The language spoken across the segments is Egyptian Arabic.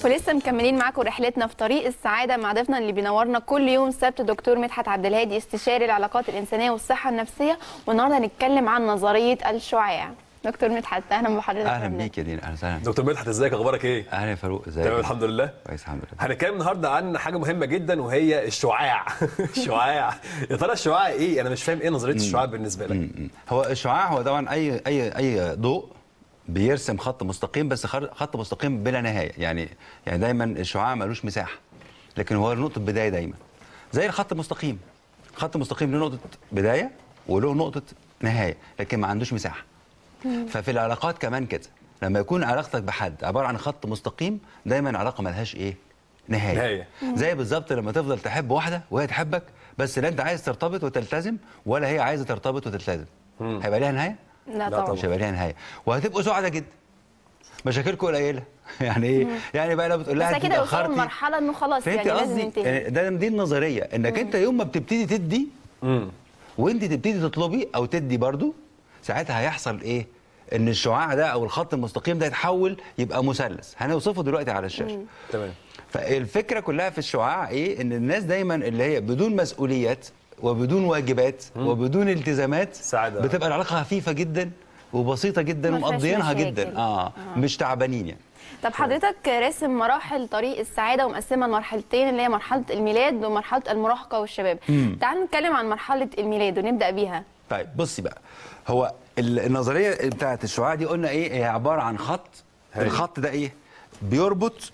ولسه مكملين معاكم رحلتنا في طريق السعاده مع ضيفنا اللي بينورنا كل يوم سبت دكتور مدحت عبد الهادي استشاري العلاقات الانسانيه والصحه النفسيه والنهارده هنتكلم عن نظريه الشعاع دكتور مدحت اهلا بحضرتك اهلا فندم. بيك يا دينا اهلا وسهلا دكتور مدحت ازيك اخبارك ايه؟ اهلا يا فاروق ازيك تمام الحمد لله كويس الحمد لله هنتكلم النهارده عن حاجه مهمه جدا وهي الشعاع الشعاع يا ترى الشعاع ايه؟ انا مش فاهم ايه نظريه الشعاع بالنسبه لك م- م. هو الشعاع هو طبعا اي اي اي ضوء بيرسم خط مستقيم بس خر- خط مستقيم بلا نهايه يعني يعني دايما الشعاع ملوش مساحه لكن هو نقطه بدايه دايما زي الخط المستقيم خط مستقيم له نقطه بدايه وله نقطه نهايه لكن ما عندوش مساحه ففي العلاقات كمان كده لما يكون علاقتك بحد عباره عن خط مستقيم دايما علاقه ملهاش ايه نهايه, نهاية. زي بالظبط لما تفضل تحب واحده وهي تحبك بس لا انت عايز ترتبط وتلتزم ولا هي عايزه ترتبط وتلتزم هيبقى ليها نهايه لا لا طبعا طبعا. مش هيبقى ليها نهايه وهتبقوا سعداء جدا مشاكلكم قليله يعني ايه يعني بقى لو بتقول لها بس انت اكيد هيوصلوا اتأخرتي. لمرحله انه خلاص فهمت يعني لازم قصدي ينتهي يعني ده دي النظريه انك انت يوم ما بتبتدي تدي امم وانت تبتدي تطلبي او تدي برضو ساعتها هيحصل ايه ان الشعاع ده او الخط المستقيم ده يتحول يبقى مثلث هنوصفه دلوقتي على الشاشه تمام فالفكره كلها في الشعاع ايه ان الناس دايما اللي هي بدون مسؤوليات وبدون واجبات وبدون التزامات سعادة. بتبقى العلاقه خفيفه جدا وبسيطه جدا ما فيهاش ومقضيينها مشاكل. جدا آه, مش تعبانين يعني طب حضرتك راسم مراحل طريق السعاده ومقسمها لمرحلتين اللي هي مرحله الميلاد ومرحله المراهقه والشباب تعالوا نتكلم عن مرحله الميلاد ونبدا بيها طيب بصي بقى هو ال- النظريه بتاعت الشعاع دي قلنا ايه هي عباره عن خط هاي. الخط ده ايه بيربط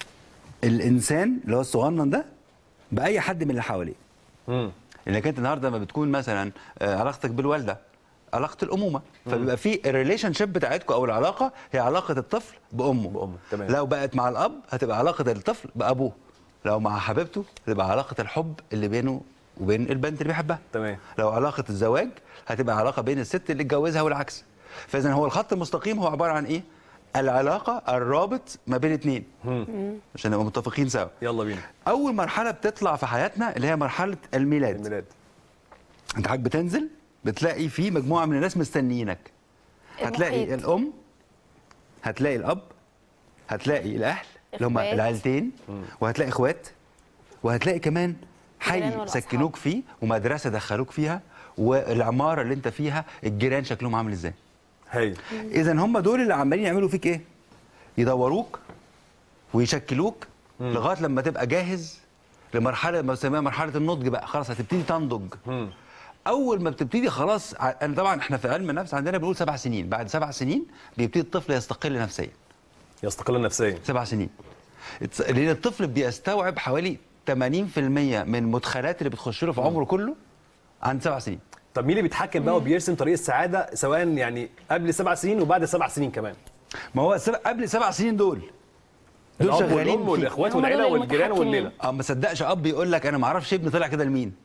الانسان اللي هو الصغنن ده باي حد من اللي حواليه امم انك انت النهارده لما بتكون مثلا آه، علاقتك بالوالده علاقه الامومه فبيبقى في الريليشن شيب بتاعتكم او العلاقه هي علاقه الطفل بامه بأمه، تمام. لو بقت مع الاب هتبقى علاقه الطفل بابوه لو مع حبيبته هتبقى علاقه الحب اللي بينه وبين البنت اللي بيحبها تمام. لو علاقه الزواج هتبقى علاقه بين الست اللي اتجوزها والعكس فاذا هو الخط المستقيم هو عباره عن ايه العلاقه الرابط ما بين اتنين عشان نبقى متفقين سوا يلا بينا اول مرحله بتطلع في حياتنا اللي هي مرحله الميلاد الميلاد انت حضرتك بتنزل بتلاقي في مجموعه من الناس مستنيينك هتلاقي المحيط. الام هتلاقي الاب هتلاقي الاهل اللي هم إخوات. العيلتين وهتلاقي اخوات وهتلاقي كمان الجيران حي والأصحاب. سكنوك فيه ومدرسه دخلوك فيها والعماره اللي انت فيها الجيران شكلهم عامل ازاي هاي اذا هم دول اللي عمالين يعملوا فيك ايه يدوروك ويشكلوك لغايه لما تبقى جاهز لمرحله ما بنسميها مرحله النضج بقى خلاص هتبتدي تنضج مم. اول ما بتبتدي خلاص ع- انا طبعا احنا في علم النفس عندنا بنقول سبع سنين بعد سبع سنين بيبتدي الطفل يستقل نفسيا يستقل نفسيا سبع سنين الت- لان الطفل بيستوعب حوالي 80% من المدخلات اللي بتخش له في عمره كله عند سبع سنين طب مين اللي بيتحكم بقى وبيرسم طريق السعاده سواء يعني قبل سبع سنين وبعد سبع سنين كمان ما هو السبع- قبل سبع سنين دول دول الاب شغالين والام فيه. والاخوات هم دول والعيله والجيران المتحكمين. والليله اه ما صدقش اب يقول لك انا ما اعرفش ابني طالع كده لمين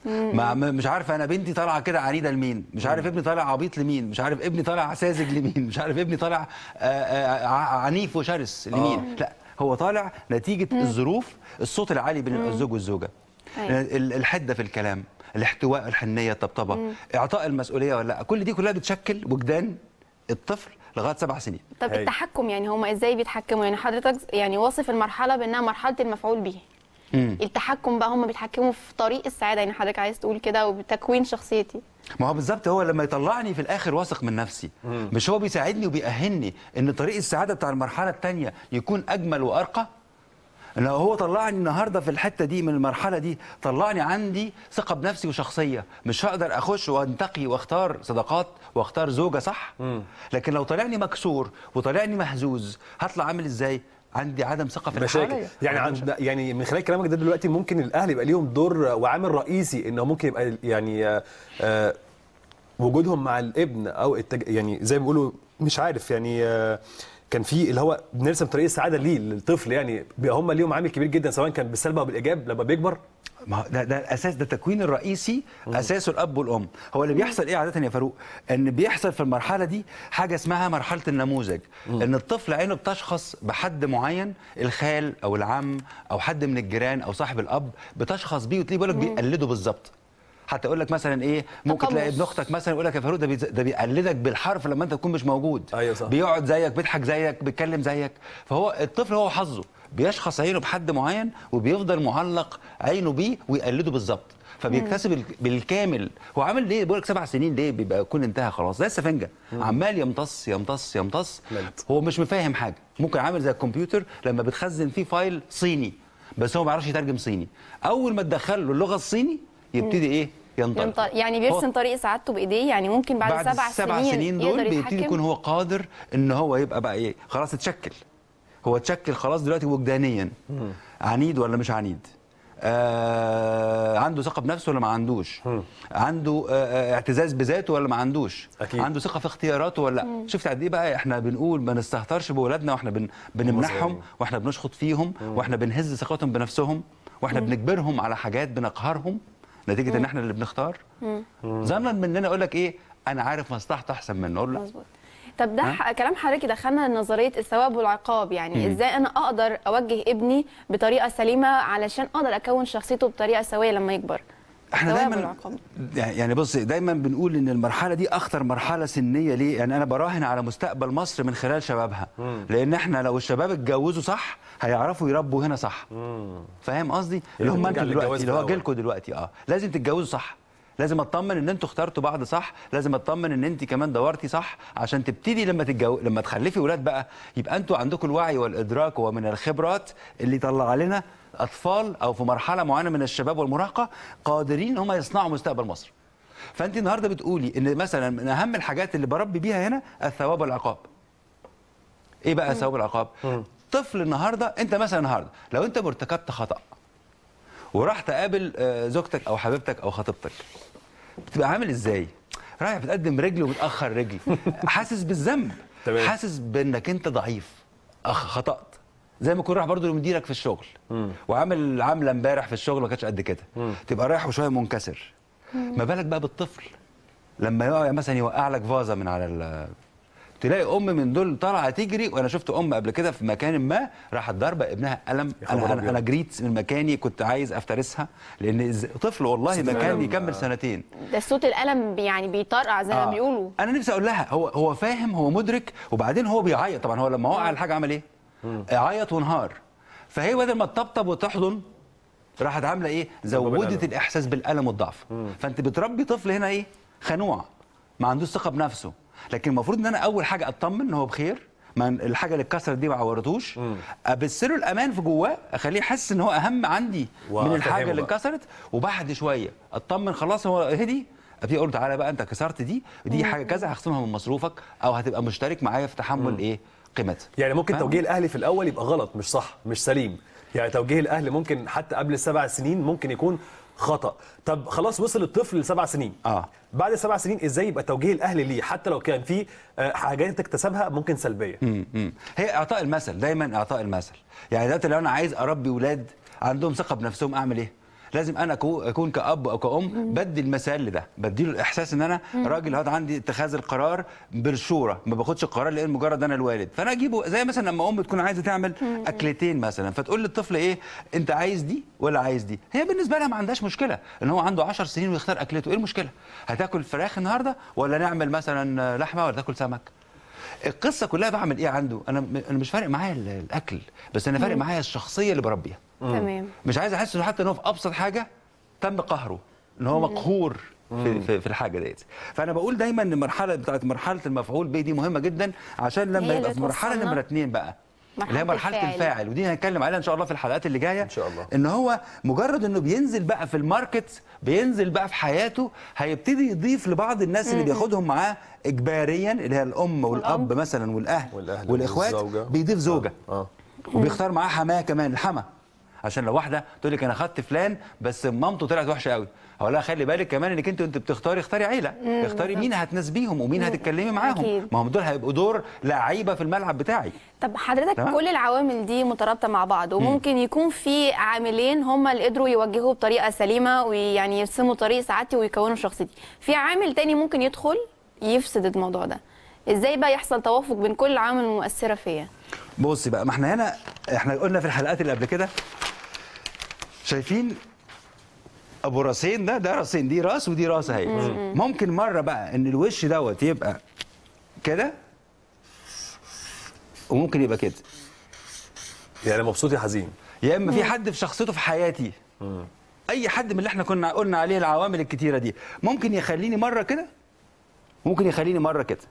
ما ما- مش عارف انا بنتي طالعه كده عنيده لمين مش عارف ابني طالع عبيط لمين مش عارف ابني طالع ساذج لمين مش عارف ابني طالع آه، آه، ع- عنيف وشرس لمين لا هو طالع نتيجه الظروف الصوت العالي بين الزوج والزوجه أيوة. ال- الحده في الكلام الاحتواء الحنيه الطبطبه اعطاء المسؤوليه ولا لا كل دي كلها بتشكل وجدان الطفل لغايه سبع سنين طب هاي. التحكم يعني هم ازاي بيتحكموا يعني حضرتك يعني واصف المرحله بانها مرحله المفعول به مم. التحكم بقى هم بيتحكموا في طريق السعاده يعني حضرتك عايز تقول كده وبتكوين شخصيتي ما هو بالظبط هو لما يطلعني في الاخر واثق من نفسي مش هو بيساعدني وبيأهلني ان طريق السعاده بتاع المرحله الثانيه يكون اجمل وارقى لو هو طلعني النهارده في الحته دي من المرحله دي طلعني عندي ثقه بنفسي وشخصيه مش هقدر اخش وانتقي واختار صداقات واختار زوجه صح لكن لو طلعني مكسور وطلعني مهزوز هطلع عامل ازاي عندي عدم ثقه في اللي مشاكل حواليا. يعني عند يعني من خلال كلامك ده دلوقتي ممكن الاهل يبقى ليهم دور وعامل رئيسي انه ممكن يبقى يعني آه، آه، وجودهم مع الابن او التج... يعني زي ما بيقولوا مش عارف يعني آه، كان في اللي هو بنرسم طريق السعاده ليه للطفل يعني بيبقى هم ليهم عامل كبير جدا سواء كان بالسلب او بالايجاب لما بيكبر ما هو ده ده الاساس ده التكوين الرئيسي اساسه الاب والام هو اللي بيحصل ايه عاده يا فاروق ان بيحصل في المرحله دي حاجه اسمها مرحله النموذج ان الطفل عينه بتشخص بحد معين الخال او العم او حد من الجيران او صاحب الاب بتشخص بيه وتلاقيه بيقول لك بيقلده بالظبط حتى يقول لك مثلا ايه ممكن تقمص. تلاقي ابن اختك مثلا يقول لك يا فاروق ده بيز- ده بيقلدك بالحرف لما انت تكون مش موجود أيوة صح. بيقعد زيك بيضحك زيك بيتكلم زيك فهو الطفل هو حظه بيشخص عينه بحد معين وبيفضل معلق عينه بيه ويقلده بالظبط فبيكتسب ال- بالكامل هو عامل ليه بقول لك سبع سنين ليه بيبقى يكون انتهى خلاص زي السفنجه عمال يمتص يمتص يمتص ملت. هو مش مفاهم حاجه ممكن عامل زي الكمبيوتر لما بتخزن فيه فايل صيني بس هو ما بيعرفش يترجم صيني اول ما تدخل له اللغه الصيني يبتدي ايه ينطلق ينطلق. يعني هو بيرسم طريق سعادته بايديه يعني ممكن بعد, بعد سبع, السبع سنين, سنين يقدر دول بيبتدي يتحكم يكون هو قادر ان هو يبقى بقى ايه خلاص اتشكل هو اتشكل خلاص دلوقتي وجدانيا عنيد ولا مش عنيد آه عنده ثقه بنفسه ولا ما عندوش عنده آه آه، اعتزاز بذاته ولا ما عندوش أكيد. عنده ثقه في اختياراته ولا لا شفت قد ايه بقى احنا بنقول ما نستهترش بولادنا واحنا بن بنمنحهم صغيرين. واحنا بنشخط فيهم واحنا بنهز ثقتهم بنفسهم واحنا بنجبرهم على حاجات بنقهرهم نتيجه ان احنا اللي بنختار ظنا مننا اقول لك ايه انا عارف مصلحته احسن منه اقول له لا مظبوط طب ده ح- كلام حضرتك دخلنا لنظريه الثواب والعقاب يعني ازاي انا اقدر اوجه ابني بطريقه سليمه علشان اقدر اكون شخصيته بطريقه سويه لما يكبر احنا الثواب دايما والعقاب. يعني يعني بص دايما بنقول ان المرحله دي اخطر مرحله سنيه ليه يعني انا براهن على مستقبل مصر من خلال شبابها لان احنا لو الشباب اتجوزوا صح هيعرفوا يربوا هنا صح فاهم قصدي اللي هم نرجع انتوا للجواز دلوقتي اللي هو الأول. جيلكم دلوقتي اه لازم تتجوزوا صح لازم اطمن ان انتوا اخترتوا بعض صح لازم اطمن ان انت كمان دورتي صح عشان تبتدي لما تتجو... لما تخلفي ولاد بقى يبقى انتوا عندكم الوعي والادراك ومن الخبرات اللي يطلع لنا اطفال او في مرحله معينه من الشباب والمراهقه قادرين ان هم يصنعوا مستقبل مصر فانت النهارده بتقولي ان مثلا من اهم الحاجات اللي بربي بيها هنا الثواب والعقاب ايه بقى ثواب العقاب طفل النهارده انت مثلا النهارده لو انت مرتكبت خطا وراح تقابل آه، زوجتك او حبيبتك او خطيبتك بتبقى عامل ازاي رايح بتقدم رجل وبتاخر رجل حاسس بالذنب تمام. حاسس بانك انت ضعيف اخ خطات زي ما يكون رايح برضه لمديرك في الشغل وعامل عامله امبارح في الشغل ما كانتش قد كده تبقى رايح وشويه منكسر ما بالك بقى بالطفل لما يقع مثلا يوقع لك فازه من على ال تلاقي ام من دول طالعه تجري وانا شفت ام قبل كده في مكان ما راحت ضاربه ابنها قلم يا خبر انا انا, أبيض. أنا جريت من مكاني كنت عايز افترسها لان إز- طفل والله ما كان القلم، يكمل آه. سنتين ده صوت القلم بي- يعني بيطرقع زي ما آه. بيقولوا انا نفسي اقول لها هو هو فاهم هو مدرك وبعدين هو بيعيط طبعا هو لما وقع الحاجه عمل ايه؟ عيط وانهار فهي بدل ما تطبطب وتحضن راحت عامله ايه؟ زودت بالألم. الاحساس بالالم والضعف فانت بتربي طفل هنا ايه؟ خنوع ما عندوش ثقه بنفسه لكن المفروض ان انا اول حاجه اطمن ان هو بخير ما الحاجه اللي اتكسرت دي ما عورتوش ابثله الامان في جواه اخليه يحس ان هو اهم عندي من وأفهمه الحاجه اللي بقى. اتكسرت وبعد شويه اطمن خلاص هو هدي ابتدي اقول له تعالى بقى انت كسرت دي دي حاجه كذا هخصمها من مصروفك او هتبقى مشترك معايا في تحمل ايه قيمتها يعني ممكن فاهم؟ توجيه الاهلي في الاول يبقى غلط مش صح مش سليم يعني توجيه الاهل ممكن حتى قبل السبع سنين ممكن يكون خطا طب خلاص وصل الطفل لسبع سنين اه بعد السبع سنين ازاي يبقى توجيه الاهل ليه حتى لو كان في آه، حاجات تكتسبها ممكن سلبيه مم. مم. هي اعطاء المثل دايما اعطاء المثل يعني دلوقتي لو انا عايز اربي ولاد عندهم ثقه بنفسهم اعمل ايه لازم انا أكو- اكون كاب او كأم بدي المثال لده بديله الاحساس ان انا راجل هذا عندي اتخاذ القرار بالشورى ما باخدش القرار لان مجرد انا الوالد فانا اجيبه زي مثلا لما ام تكون عايزه تعمل اكلتين مثلا فتقول للطفل ايه انت عايز دي ولا عايز دي هي بالنسبه لها ما عندهاش مشكله ان هو عنده 10 سنين ويختار اكلته ايه المشكله هتاكل فراخ النهارده ولا نعمل مثلا لحمه ولا تاكل سمك القصه كلها بعمل ايه عنده انا انا مش فارق معايا ال- الاكل بس انا فارق معايا الشخصيه اللي بربيها تمام مش عايز احس انه حتى ان هو في ابسط حاجه تم قهره ان هو مقهور في, في, في الحاجه ديت فانا بقول دايما ان المرحله بتاعت مرحله المفعول به دي مهمه جدا عشان لما هي يبقى اللي في مرحله توصلنا نمره اتنين بقى اللي هي مرحلة مرحله الفاعل. الفاعل ودي هنتكلم عليها ان شاء الله في الحلقات اللي جايه إن شاء الله. ان هو مجرد انه بينزل بقى في الماركت بينزل بقى في حياته هيبتدي يضيف لبعض الناس اللي بياخدهم معاه اجباريا اللي هي الام والاب والأب. مثلا والاهل, والأهل والاخوات والزوجة. بيضيف زوجه اه وبيختار معاه حماه كمان الحما عشان لو واحده تقول لك انا خدت فلان بس مامته طلعت وحشه قوي هقول لها خلي بالك كمان انك انت وانت بتختاري اختاري عيله اختاري مين هتناسبيهم ومين هتتكلمي معاهم أكيد. ما هم دول هيبقوا دور لعيبه في الملعب بتاعي طب حضرتك تمام. كل العوامل دي مترابطه مع بعض وممكن يكون في عاملين هم اللي قدروا يوجهوا بطريقه سليمه ويعني يرسموا طريق سعادتي ويكونوا شخصيتي في عامل تاني ممكن يدخل يفسد الموضوع ده ازاي بقى يحصل توافق بين كل العوامل المؤثره فيا بصي بقى ما احنا هنا احنا قلنا في الحلقات اللي قبل كده شايفين ابو راسين ده ده راسين دي راس ودي راس اهي ممكن مره بقى ان الوش دوت يبقى كده وممكن يبقى كده يعني مبسوط يا حزين يا اما في حد في شخصيته في حياتي اي حد من اللي احنا كنا قلنا عليه العوامل الكتيره دي ممكن يخليني مره كده ممكن يخليني مره كده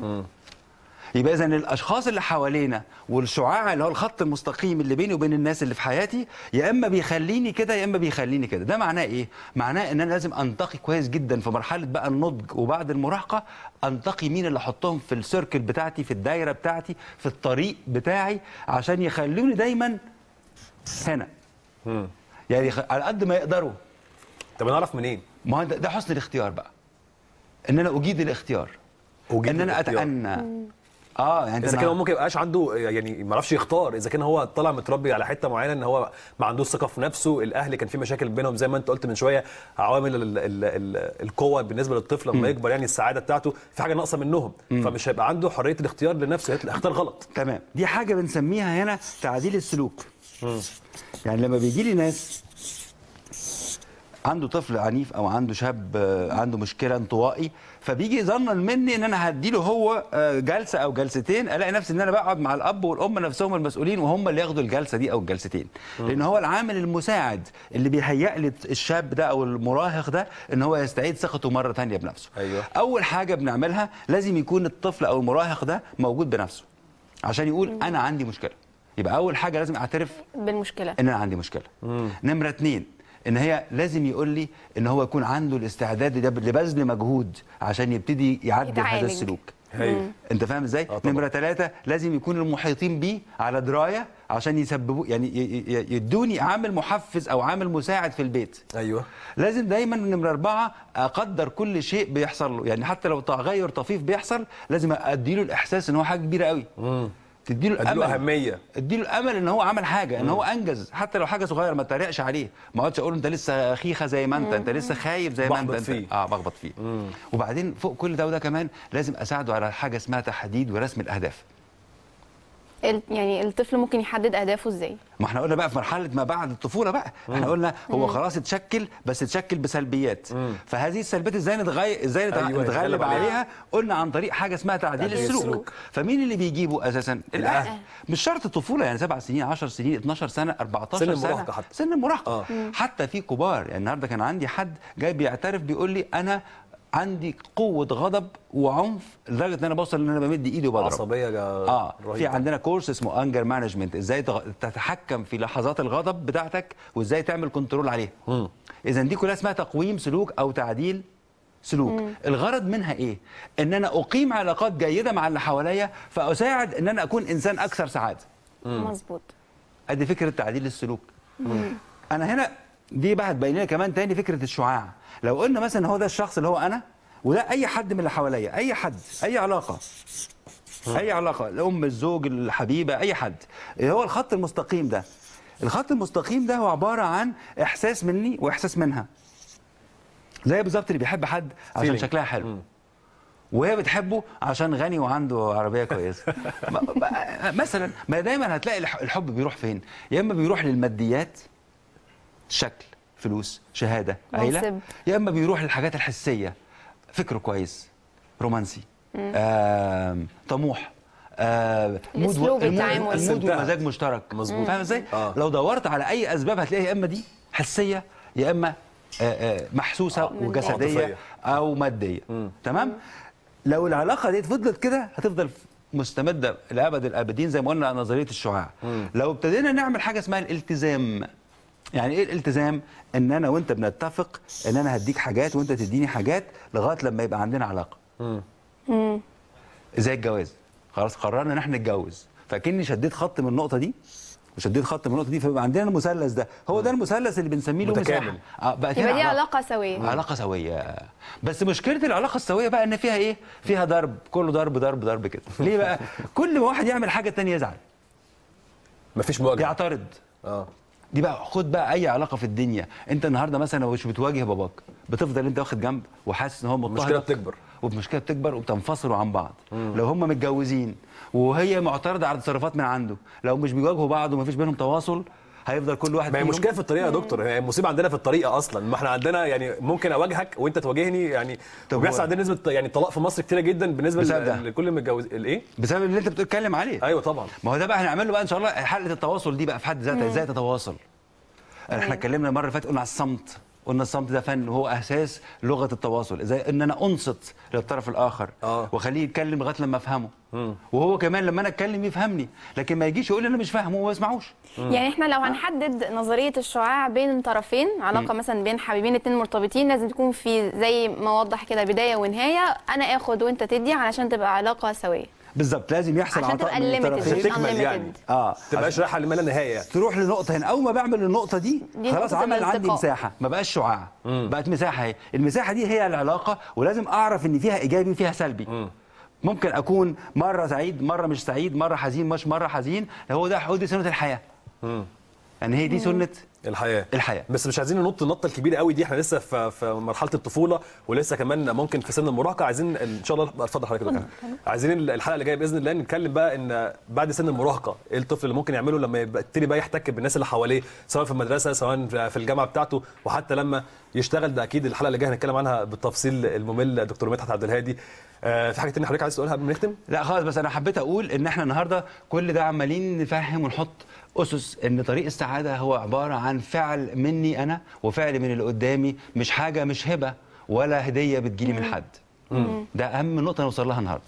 يبقى اذا الاشخاص اللي حوالينا والشعاع اللي هو الخط المستقيم اللي بيني وبين الناس اللي في حياتي يا اما بيخليني كده يا اما بيخليني كده ده معناه ايه معناه ان انا لازم انتقي كويس جدا في مرحله بقى النضج وبعد المراهقه انتقي مين اللي احطهم في السيركل بتاعتي في الدايره بتاعتي في الطريق بتاعي عشان يخلوني دايما هنا يعني يخ- على قد ما يقدروا طب نعرف منين ما هو ده, ده حسن الاختيار بقى ان انا اجيد الاختيار أجيد ان انا الاختيار. اتأنى اه يعني اذا أنا- كان هو ممكن يبقاش عنده يعني ما يعرفش يختار اذا كان هو طالع متربي على حته معينه ان هو ما عندوش ثقه في نفسه الاهل كان في مشاكل بينهم زي ما انت قلت من شويه عوامل ال ال ال القوه بالنسبه للطفل لما يكبر يعني السعاده بتاعته في حاجه ناقصه منهم فمش هيبقى عنده حريه الاختيار لنفسه هيطلع- اختار غلط تمام دي حاجه بنسميها هنا تعديل السلوك يعني لما بيجي لي ناس عنده طفل عنيف او عنده شاب آه، عنده مشكله انطوائي فبيجي ظنا مني ان انا هديله هو آه، جلسه او جلستين الاقي نفسي ان انا بقعد مع الاب والام نفسهم المسؤولين وهم اللي ياخدوا الجلسه دي او الجلستين لان هو العامل المساعد اللي بيهيئ لي الشاب ده او المراهق ده ان هو يستعيد ثقته مره ثانيه بنفسه أيوة. اول حاجه بنعملها لازم يكون الطفل او المراهق ده موجود بنفسه عشان يقول انا عندي مشكله يبقى اول حاجه لازم اعترف بالمشكله ان انا عندي مشكله نمره اتنين ان هي لازم يقول لي ان هو يكون عنده الاستعداد لب- لبذل مجهود عشان يبتدي يعدل هذا يتعالج. السلوك ايوه انت فاهم ازاي آه طبعا. نمره ثلاثة لازم يكون المحيطين بيه على درايه عشان يسببوا يعني ي- ي- يدوني عامل محفز او عامل مساعد في البيت ايوه لازم دايما نمرة أربعة أقدر كل شيء بيحصل له يعني حتى لو تغير طفيف بيحصل لازم أديله الإحساس إن هو حاجة كبيرة قوي تديله اديله الأمل اهميه اديله الامل ان هو عمل حاجه ان هو انجز حتى لو حاجه صغيره ما تريقش عليه ما اقعدش اقول له انت لسه خيخه زي ما انت انت لسه خايب زي ما انت, بخبط انت فيه. اه بخبط فيه وبعدين فوق كل ده وده كمان لازم اساعده على حاجه اسمها تحديد ورسم الاهداف ال- يعني الطفل ممكن يحدد اهدافه ازاي ما احنا قلنا بقى في مرحله ما بعد الطفوله بقى احنا قلنا هو خلاص اتشكل بس اتشكل بسلبيات فهذه السلبيات ازاي نتغير ازاي نتغ- أيوة، نتغلب نتغلب عليها. عليها قلنا عن طريق حاجه اسمها تعديل تعديل السلوك. السلوك. فمين اللي بيجيبه اساسا الأهل. مش شرط الطفوله يعني سبع سنين 10 سنين 12 سنه 14 سن سنه المراهقة حتى. سن المراهقه آه. حتى في كبار يعني النهارده كان عندي حد جاي بيعترف بيقول لي انا عندي قوه غضب وعنف لدرجه ان انا بوصل ان انا بمد ايدي وبضرب عصبيه جا- اه في رهيبة. عندنا كورس اسمه انجر مانجمنت ازاي تغ- تتحكم في لحظات الغضب بتاعتك وازاي تعمل كنترول عليها اذا دي كلها اسمها تقويم سلوك او تعديل سلوك الغرض منها ايه ان انا اقيم علاقات جيده مع اللي حواليا فاساعد ان انا اكون انسان اكثر سعاده مظبوط ادي فكره تعديل السلوك انا هنا دي بقى هتبين لنا كمان تاني فكره الشعاع لو قلنا مثلا هو ده الشخص اللي هو انا وده اي حد من اللي حواليا اي حد اي علاقه اي علاقه الام الزوج الحبيبه اي حد هو الخط المستقيم ده الخط المستقيم ده هو عباره عن احساس مني واحساس منها زي بالظبط اللي بيحب حد عشان Feeling. شكلها حلو وهي بتحبه عشان غني وعنده عربيه كويسه ما- ما- مثلا ما دايما هتلاقي الح- الحب بيروح فين يا اما بيروح للماديات شكل فلوس شهاده عيله منصب. يا اما بيروح للحاجات الحسيه فكره كويس رومانسي آم، طموح آه، مود و- الأسلوب المود- التعامل. المود انتهى. والمزاج مشترك مظبوط. فاهم ازاي آه. لو دورت على اي اسباب هتلاقي يا اما دي حسيه يا اما آه، آه، محسوسه آه، وجسديه عاطفية. او ماديه تمام لو العلاقه دي فضلت كده هتفضل مستمده لابد الابدين زي ما قلنا نظريه الشعاع لو ابتدينا نعمل حاجه اسمها الالتزام يعني ايه الالتزام ان انا وانت بنتفق ان انا هديك حاجات وانت تديني حاجات لغايه لما يبقى عندنا علاقه زي الجواز خلاص قررنا ان احنا نتجوز فكني شديت خط من النقطه دي وشديت خط من النقطه دي فيبقى عندنا المثلث ده هو ده المثلث اللي بنسميه له متكامل. مساحه آه بقى يبقى دي علاقه سويه علاقه سويه بس مشكله العلاقه السويه بقى ان فيها ايه فيها ضرب كله ضرب ضرب ضرب كده ليه بقى كل ما واحد يعمل حاجه التاني يزعل مفيش مواجهه يعترض اه دي بقى خد بقى اي علاقه في الدنيا انت النهارده مثلا لو مش بتواجه باباك بتفضل انت واخد جنب وحاسس ان هو مضطهدك المشكلة بتكبر. والمشكله بتكبر وبتنفصلوا عن بعض لو هم متجوزين وهي معترضه على تصرفات من عنده لو مش بيواجهوا بعض ومفيش بينهم تواصل هيفضل كل واحد ما هي فيهم- المشكله في الطريقه يا دكتور هي المصيبه عندنا في الطريقه اصلا ما احنا عندنا يعني ممكن اواجهك وانت تواجهني يعني طب وبيحصل هو- عندنا نسبه يعني طلاق في مصر كتيره جدا بالنسبه بسبب ده. ل- لكل المتجوز الايه بسبب اللي انت بتتكلم عليه ايوه طبعا ما هو ده بقى هنعمل له بقى ان شاء الله حلقه التواصل دي بقى في حد ذاتها ازاي تتواصل احنا اتكلمنا المره اللي فاتت قلنا على الصمت قلنا الصمت ده فن وهو اساس لغه التواصل ازاي ان انا انصت للطرف الاخر آه. واخليه يتكلم لغايه لما افهمه وهو كمان لما انا اتكلم يفهمني لكن ما يجيش يقول لي انا مش فاهمه وما يسمعوش يعني احنا لو هنحدد نظريه الشعاع بين طرفين علاقه مثلا بين حبيبين اتنين مرتبطين لازم تكون في زي ما وضح كده بدايه ونهايه انا اخد وانت تدي علشان تبقى علاقه سويه بالظبط لازم يحصل عشان عطاء تبقى من limited الطرفين مش تكمل يعني. unlimited اه تبقاش رايحه لما لا نهايه تروح لنقطه هنا اول ما بعمل النقطه دي, دي خلاص نقطة عمل عندي الالتقاء. مساحه ما بقاش شعاع بقت مساحه اهي المساحه دي هي العلاقه ولازم اعرف ان فيها ايجابي وفيها سلبي ممكن اكون مره سعيد مره مش سعيد مره حزين مش مره حزين هو ده هو دي سنه الحياه يعني هي دي سنه الحياه الحياه بس مش عايزين ننط النطه الكبيره قوي دي احنا لسه في في مرحله الطفوله ولسه كمان ممكن في سن المراهقه عايزين ان شاء الله اتفضل حضرتك يا دكتور. عايزين الحلقه اللي جايه باذن الله نتكلم بقى ان بعد سن المراهقه ايه الطفل اللي ممكن يعمله لما يبقى- يبتدي بقى يحتك بالناس اللي حواليه سواء في المدرسه سواء في الجامعه بتاعته وحتى لما يشتغل ده اكيد الحلقه اللي جايه هنتكلم عنها بالتفصيل الممل دكتور مدحت عبد الهادي آه، في حاجه تانية حضرتك عايز تقولها قبل ما نختم لا خالص بس انا حبيت اقول ان احنا النهارده كل ده عمالين نفهم ونحط اسس ان طريق السعاده هو عباره عن فعل مني انا وفعل من اللي قدامي مش حاجه مش هبه ولا هديه بتجيلي من حد ده اهم نقطه نوصل لها النهارده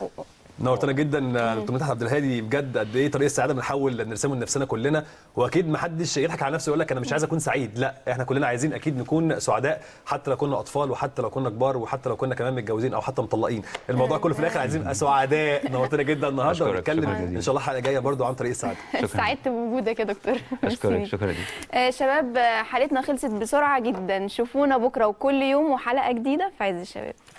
نورتنا جدا آه، دكتور مدحت عبد الهادي بجد قد ايه طريق السعاده بنحاول نرسمه لنفسنا كلنا واكيد ما حدش يضحك على نفسه يقول لك انا مش عايز اكون سعيد لا احنا كلنا عايزين اكيد نكون سعداء حتى لو كنا اطفال وحتى لو كنا كبار وحتى لو كنا كمان متجوزين او حتى مطلقين الموضوع كله في الاخر عايزين نبقى سعداء نورتنا جدا النهارده أشكرك، ونتكلم شكراً جزيلاً. ان شاء الله الحلقه الجايه برضو عن طريق السعاده سعدت بوجودك يا دكتور اشكرك ميرسي. شكرا ليك آه، شباب آه، حلقتنا خلصت بسرعه جدا شوفونا بكره وكل يوم وحلقه جديده في عز الشباب